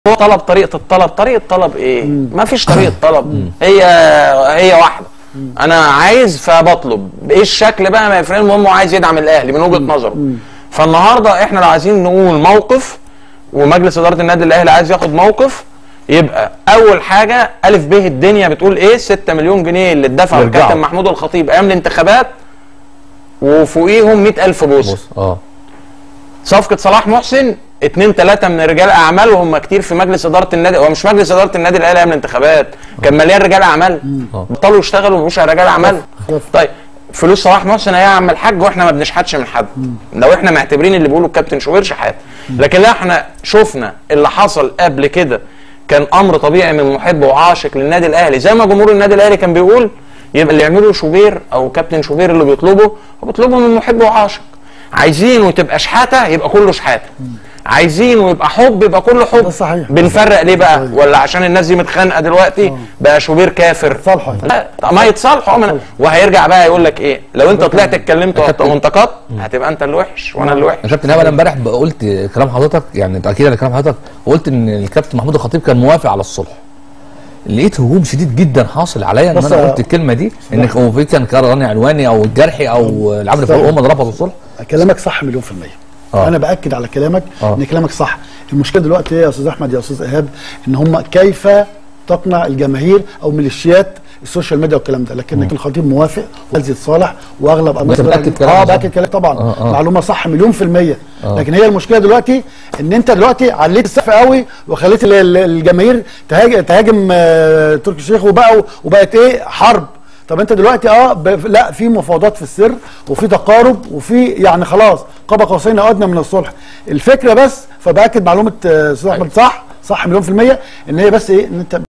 هو طلب طريقه الطلب طريقه طلب ايه ما فيش طريقه طلب هي هي واحده انا عايز فبطلب ايه الشكل بقى ما يفرق المهم هو عايز يدعم الاهلي من وجهه نظره فالنهارده احنا لو عايزين نقول موقف ومجلس اداره النادي الاهلي عايز ياخد موقف يبقى اول حاجه الف ب الدنيا بتقول ايه 6 مليون جنيه اللي اتدفعوا يرجعوا. لكابتن محمود الخطيب ايام الانتخابات وفوقيهم 100000 بوصه بص اه صفقه صلاح محسن اتنين تلاته من رجال اعمال وهم كتير في مجلس اداره النادي هو مش مجلس اداره النادي الاهلي ايام الانتخابات كان مليان رجال اعمال آه. بطلوا يشتغلوا مش رجال اعمال خلاص. طيب فلوس صلاح محسن هي يا عم الحاج واحنا ما بنشحتش من حد لو احنا معتبرين اللي بيقوله الكابتن شوبير شحات لكن لا احنا شفنا اللي حصل قبل كده كان امر طبيعي من محب وعاشق للنادي الاهلي زي ما جمهور النادي الاهلي كان بيقول يبقى اللي يعمله شوبير او كابتن شوبير اللي بيطلبه هو بيطلبه من محب وعاشق عايزينه تبقى شحاته يبقى كله شحاته عايزينه يبقى حب يبقى كله حب ده صحيح. بنفرق ليه بقى صحيح. ولا عشان الناس دي متخانقه دلوقتي بقى شوبير كافر يتصالحوا. لا ما يتصالحوا ما أنا- وهيرجع بقى يقول لك ايه لو انت طلعت اتكلمت وانت- وانتقدت هتبقى انت اللي وحش وانا اللي وحش يا كابتن انا امبارح قلت كلام حضرتك يعني تاكيد على كلام حضرتك قلت ان الكابتن محمود الخطيب كان موافق على الصلح لقيت هجوم شديد جدا حاصل عليا ان بص انا يا- قلت الكلمه دي ان هو في كان راني عنواني او الجرحي او العمري صحيح. فاروق هم رفضوا الصلح كلامك صح مليون في المية آه. انا باكد على كلامك آه. ان كلامك صح المشكله دلوقتي ايه يا استاذ احمد يا استاذ ايهاب ان هم كيف تقنع الجماهير او ميليشيات السوشيال ميديا والكلام ده لكن الخطيب موافق وعايز يتصالح واغلب وأنت متأكد كلامك اه صح؟ باكد كلامك طبعا آه، آه. معلومه صح مليون في الميه آه. لكن هي المشكله دلوقتي ان انت دلوقتي عليت السقف قوي وخليت ال- ال- الجماهير تهاجم, تهاجم آه، تركي الشيخ وبقوا وبقت ايه حرب طب انت دلوقتي اه ب... لا في مفاوضات في السر وفي تقارب وفي يعني خلاص قاب قوسين او ادنى من الصلح الفكره بس فباكد معلومه آه، استاذ احمد صح صح مليون في الميه ان هي بس ايه ان انت